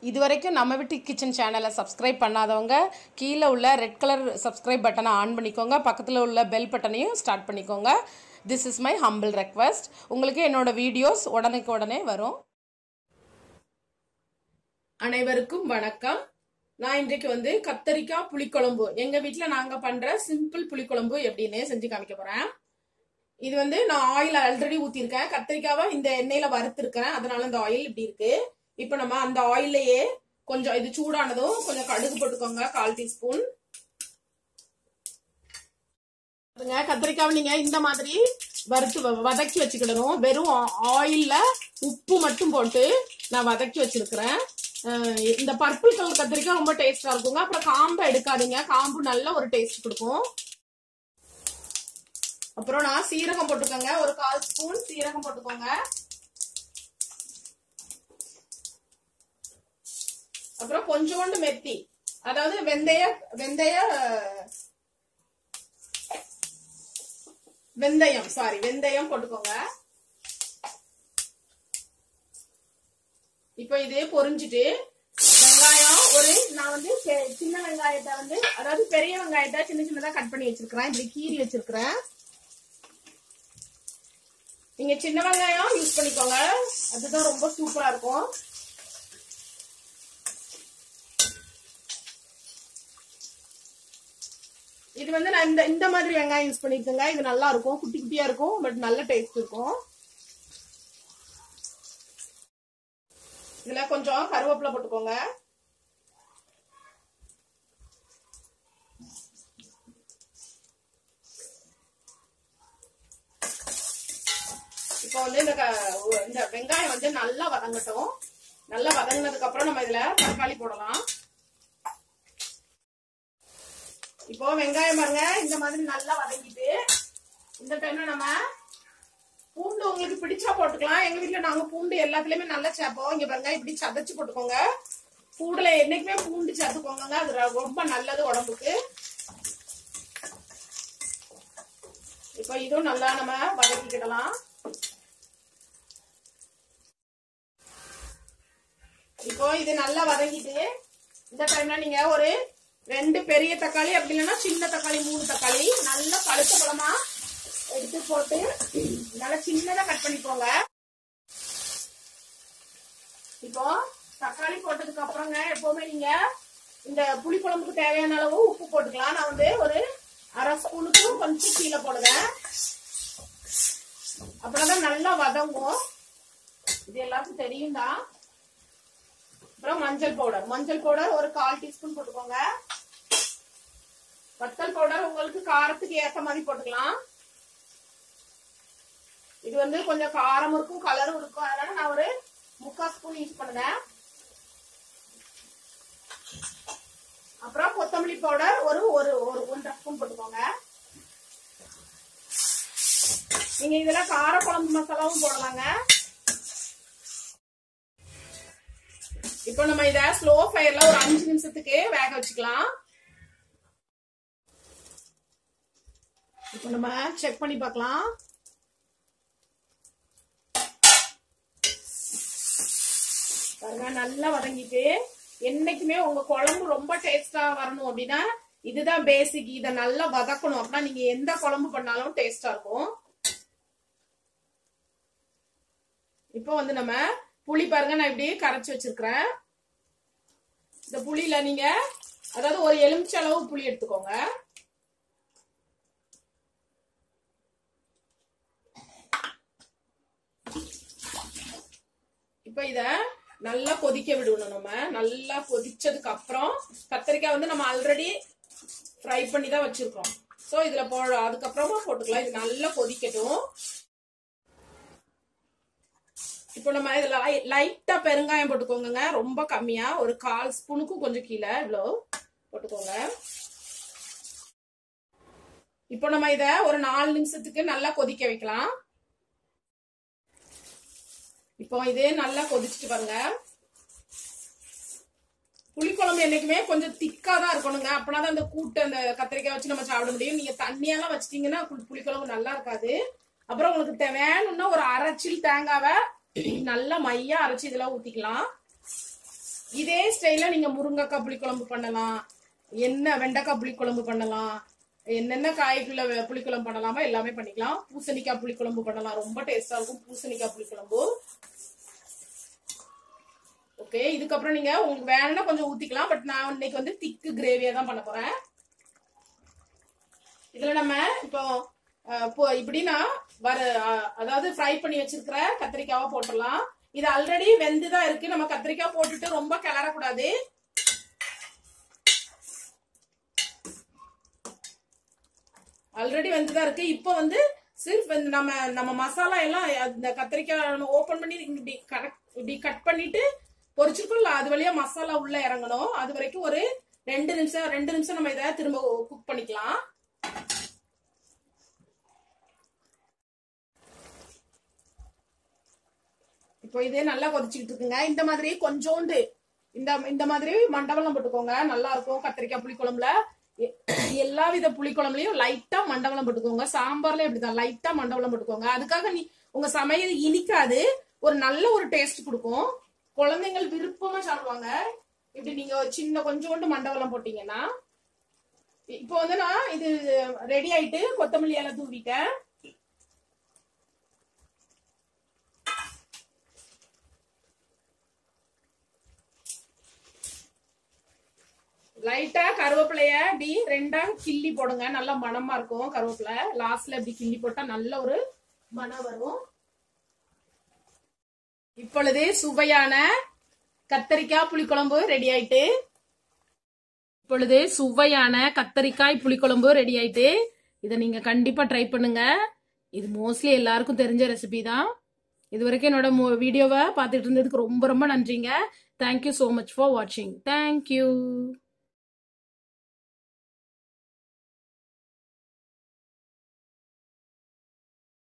இது வரைக்கும் நம்ம வீட்டு கிச்சன் சேனலை சப்ஸ்கிரைப் பண்ணாதவங்க கீழே உள்ள ரெட் கலர் சப்ஸ்கிரைப் பட்டனை ஆன் பண்ணிக்கோங்க பக்கத்தில் உள்ள பெல் பட்டனையும் ஸ்டார்ட் பண்ணிக்கோங்க this is my humble request உங்களுக்கு என்னோட வீடியோஸ் உடனுக்கு உடனே வரும் அனைவருக்கும் வணக்கம் நான் இன்றைக்கு வந்து கத்தரிக்காய் புளிக்குழம்பு எங்க வீட்ல நாங்க பண்ற சிம்பிள் புளிக்குழம்பு எப்படின்னு செஞ்சு காமிக்க போறேன் இது வந்து நான் ஆயில் ஆல்ரெடி ஊத்திருக்கேன் கத்திரிக்காவை இந்த எண்ணெயில வறுத்திருக்கேன் அதனால இந்த ஆயில் இப்படி இருக்கு இப்போ நம்ம அந்த ஆயிலையே கொஞ்சம் இது சூடானதும் கொஞ்சம் கடுகு போட்டுக்கோங்க கால் டீஸ்பூன் கத்திரிக்காவை நீங்க இந்த மாதிரி வறுத்து வ- வதக்கி வச்சுக்கிடணும் வெறும் ஆயில்ல உப்பு மட்டும் போட்டு நான் வதக்கி வச்சிருக்கிறேன் அஹ் இந்த பர்பிள் கலர் கத்திரிக்காய் ரொம்ப டேஸ்டா இருக்குங்க அப்புறம் காம்பை எடுக்காதீங்க காம்பு நல்ல ஒரு டேஸ்ட் கொடுக்கும் அப்புறம் நான் சீரகம் போட்டுக்கோங்க ஒரு கால் ஸ்பூன் சீரகம் போட்டுக்கோங்க அப்புறம் கொஞ்சோண்டு மெத்தி அதாவது வெந்தய வெந்தய வெந்தயம் சாரி வெந்தயம் போட்டுக்கோங்க இப்போ இது பொரிஞ்சிட்டு வெங்காயம் ஒரு நான் வந்து பெ- சின்ன வெங்காயத்தை வந்து அதாவது பெரிய வெங்காயத்தை சின்ன சின்னதா கட் பண்ணி வச்சிருக்கிறேன் இப்படி கீறி வச்சிருக்கிறேன் நீங்க சின்ன வெங்காயம் யூஸ் பண்ணிக்கோங்க அதுதான் ரொம்ப சூப்பரா இருக்கும் இது வந்து நான் இந்த இந்த மாதிரி வெங்காயம் யூஸ் பண்ணிருக்கேங்க இது நல்லா இருக்கும் குட்டி குட்டியா இருக்கும் பட் நல்ல டேஸ்ட் இருக்கும் இதுல கொஞ்சம் கருவேப்பிலை போட்டுக்கோங்க இப்போ வந்து இந்த க- இந்த வெங்காயம் வந்து நல்லா வதங்கட்டும் நல்லா வதங்கினதுக்கு அப்புறம் நம்ம இதுல தக்காளி போடலாம் இப்போ வெங்காயம் பாருங்க இந்த மாதிரி நல்லா வதங்கிட்டு இந்த டைம்ல நம்ம பூண்டு உங்களுக்கு பிடிச்சா போட்டுக்கலாம் எங்க வீட்ல நாங்க பூண்டு எல்லாத்துலயுமே நல்லா சேர்ப்போம் இங்க பாருங்க இப்படி சதைச்சு போட்டுக்கோங்க பூண்டுல என்னைக்குமே பூண்டு சேர்த்துக்கோங்க அது ர- ரொம்ப நல்லது உடம்புக்கு இப்போ இதுவும் நல்லா நம்ம வதக்கிக்கிடலாம் இப்போ இது நல்லா வதங்கிட்டு இந்த டைம்ல நீங்க ஒரு ரெண்டு பெரிய தக்காளி அப்படி இல்லைன்னா சின்ன தக்காளி மூணு தக்காளி நல்லா பழுத்த பழமா எடுத்து போட்டு நல்லா சின்னதா கட் பண்ணிக்கோங்க இப்போ தக்காளி போட்டதுக்கு அப்புறங்க எப்பவுமே நீங்க இந்த புளி குழம்புக்கு தேவையான அளவு உப்பு போட்டுக்கலாம் நான் வந்து ஒரு அரை ஸ்பூனுக்கு கொஞ்சம் கீழே போடுவேன் அப்படின்னா நல்லா வதங்கும் இது எல்லாருக்கும் தெரியும் தான் அப்புறம் மஞ்சள் பவுடர் மஞ்சள் பவுடர் ஒரு கால் டீஸ்பூன் போட்டுக்கோங்க வத்தல் பவுடர் உங்களுக்கு காரத்துக்கு ஏத்த மாதிரி போட்டுக்கலாம் இது வந்து கொஞ்சம் காரம் இருக்கும் கலரும் இருக்கும் அதனால நான் ஒரு முக்கால் ஸ்பூன் யூஸ் பண்ணுவேன் அப்புறம் கொத்தமல்லி பவுடர் ஒரு ஒரு ஒரு ஒன்றரை ஸ்பூன் போட்டுக்கோங்க நீங்க இதுல கார குழம்பு மசாலாவும் போடலாங்க இப்போ நம்ம இத ஸ்லோ ஃபயர்ல ஒரு அஞ்சு நிமிஷத்துக்கு வேக வச்சுக்கலாம் இப்போ நம்ம செக் பண்ணி பார்க்கலாம் பாருங்க நல்லா வதங்கிட்டு என்னைக்குமே உங்க குழம்பு ரொம்ப டேஸ்டா வரணும் அப்படின்னா இதுதான் பேசிக் இத நல்லா வதக்கணும் அப்படின்னா நீங்க எந்த குழம்பு பண்ணாலும் டேஸ்டா இருக்கும் இப்போ வந்து நம்ம புளி பாருங்க நான் இப்படி கரைச்சு வச்சிருக்கிறேன் இந்த புளியில நீங்க அதாவது ஒரு எலுமிச்சை அளவு புளி எடுத்துக்கோங்க இப்ப இத நல்லா கொதிக்க விடணும் நம்ம நல்லா கொதிச்சதுக்கு அப்புறம் கத்திரிக்காய் வந்து நம்ம ஆல்ரெடி ஃப்ரை பண்ணி தான் வச்சிருக்கோம் சோ இதுல போ அதுக்கப்புறமா போட்டுக்கலாம் இது நல்லா கொதிக்கட்டும் இப்போ நம்ம இதுல லைட்டா பெருங்காயம் போட்டுக்கோங்க ரொம்ப கம்மியா ஒரு கால் ஸ்பூனுக்கும் கொஞ்சம் கீழே இவ்வளோ போட்டுக்கோங்க இப்போ நம்ம இத ஒரு நாலு நிமிஷத்துக்கு நல்லா கொதிக்க வைக்கலாம் இப்போ இதே நல்லா கொதிச்சுட்டு பாருங்க புளிக்குழம்பு என்னைக்குமே கொஞ்சம் திக்கா தான் இருக்கணுங்க அப்பனா தான் அந்த கூட்டு அந்த கத்திரிக்காய் வச்சு நம்ம சாப்பிட முடியும் நீங்க தண்ணியெல்லாம் வச்சிட்டீங்கன்னா புளி- புளிக்குழம்பு நல்லா இருக்காது அப்புறம் உங்களுக்கு தே- வேணும்னா ஒரு அரைச்சில் தேங்காவை நல்லா மையா அரைச்சு இதெல்லாம் ஊத்திக்கலாம் இதே ஸ்டைல நீங்க முருங்கைக்காய் புளிக்குழம்பு பண்ணலாம் என்ன வெண்டைக்காய் புளிக்குழம்பு பண்ணலாம் என்னென்ன காய்க்குள்ள வெ- புளிக்குழம்பு பண்ணலாமோ எல்லாமே பண்ணிக்கலாம் பூசணிக்காய் புளிக்குழம்பு பண்ணலாம் ரொம்ப டேஸ்டா இருக்கும் பூசணிக்காய் புளிக்குழம்பு ஓகே இதுக்கப்புறம் நீங்க உங்களுக்கு வேணும்னா கொஞ்சம் ஊத்திக்கலாம் பட் நான் இன்னைக்கு வந்து திக்கு கிரேவியா தான் பண்ண போறேன் இதுல நம்ம இப்போ அஹ், இப்போ இப்படின்னா வர அஹ், அதாவது ஃப்ரை பண்ணி வச்சிருக்கிற கத்திரிக்காவை போட்டுடலாம் இது ஆல்ரெடி வெந்துதான் இருக்கு நம்ம கத்திரிக்காய் போட்டுட்டு ரொம்ப கிளறக்கூடாது ஆல்ரெடி வெந்துதான் இருக்கு இப்போ வந்து சிர்ஃப் வந்து நம்ம நம்ம மசாலா எல்லாம் இந்த கத்திரிக்காய் ஓபன் பண்ணி இப்படி கரெக்ட் இப்படி கட் பண்ணிட்டு பொரிச்சிருக்கோம்ல அது வழியா மசாலா உள்ள இறங்கணும் அது வரைக்கும் ஒரு ரெண்டு நிமிஷம் ரெண்டு நிமிஷம் நம்ம இதை திரும்ப குக் பண்ணிக்கலாம் இப்போ இதே நல்லா கொதிச்சுக்கிட்டு இருக்குங்க இந்த மாதிரி கொஞ்சோண்டு இந்த இந்த மாதிரி மண்டவளம் போட்டுக்கோங்க நல்லா இருக்கும் கத்திரிக்காய் புளிக்குழம்புல எ- எல்லா வித புளிக்குழம்புலயும் லைட்டா மண்டவளம் போட்டுக்கோங்க சாம்பார்ல இப்படிதான் லைட்டா மண்டவளம் போட்டுக்கோங்க அதுக்காக நீ உங்க சமையல் இனிக்காது ஒரு நல்ல ஒரு டேஸ்ட் கொடுக்கும் குழந்தைங்கள் விருப்பமா சாப்பிடுவாங்க இப்படி நீங்க ஒரு சின்ன கொஞ்சோண்டு மண்டவளம் போட்டீங்கன்னா இப்போ வந்து நான் இது ரெடி ஆயிட்டு கொத்தமல்லி இலை தூவிட்டேன் லைட்டா கருவேப்பிலைய இப்படி ரெண்டா கிள்ளி போடுங்க நல்லா மணமா இருக்கும் கருவேப்பிலை லாஸ்ட்ல இப்படி கிள்ளி போட்டா நல்ல ஒரு மணம் வரும் இப்பொழுது சுவையான கத்தரிக்காய் புளிக்குழம்பு ரெடி ஆயிட்டு இப்பொழுது சுவையான கத்தரிக்காய் புளிக்குழம்பு ரெடி ஆயிட்டு இதை நீங்க கண்டிப்பா ட்ரை பண்ணுங்க இது மோஸ்ட்லி எல்லாருக்கும் தெரிஞ்ச ரெசிபி தான் இது வரைக்கும் என்னோட வீடியோவை பார்த்துட்டு இருந்ததுக்கு ரொம்ப ரொம்ப நன்றிங்க தேங்க்யூ ஸோ மச் ஃபார் வாட்சிங் தேங்க்யூ